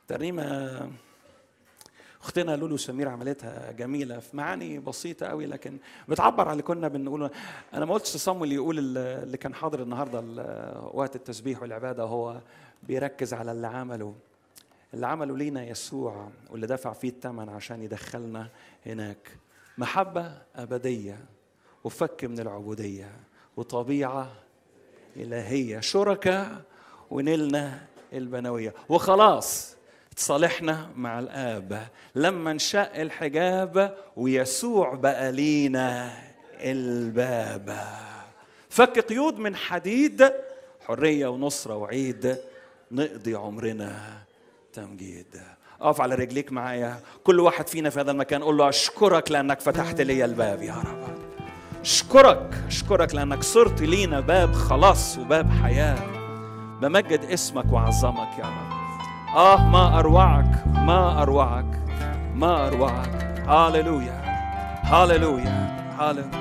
ترنيمة اختنا لولو سمير عملتها جميله في معاني بسيطه قوي لكن بتعبر على اللي كنا بنقوله انا ما قلتش صامويل يقول اللي كان حاضر النهارده وقت التسبيح والعباده هو بيركز على اللي عمله اللي عمله لينا يسوع واللي دفع فيه الثمن عشان يدخلنا هناك محبه ابديه وفك من العبوديه وطبيعه الهيه شركاء ونلنا البنويه وخلاص تصالحنا مع الآب لما انشق الحجاب ويسوع بقى لينا الباب فك قيود من حديد حرية ونصرة وعيد نقضي عمرنا تمجيد اقف على رجليك معايا كل واحد فينا في هذا المكان قول له اشكرك لانك فتحت لي الباب يا رب اشكرك اشكرك لانك صرت لينا باب خلاص وباب حياه بمجد اسمك وعظمك يا رب آه ما أروعك ما أروعك ما أروعك هاللويا هاللويا هاللويا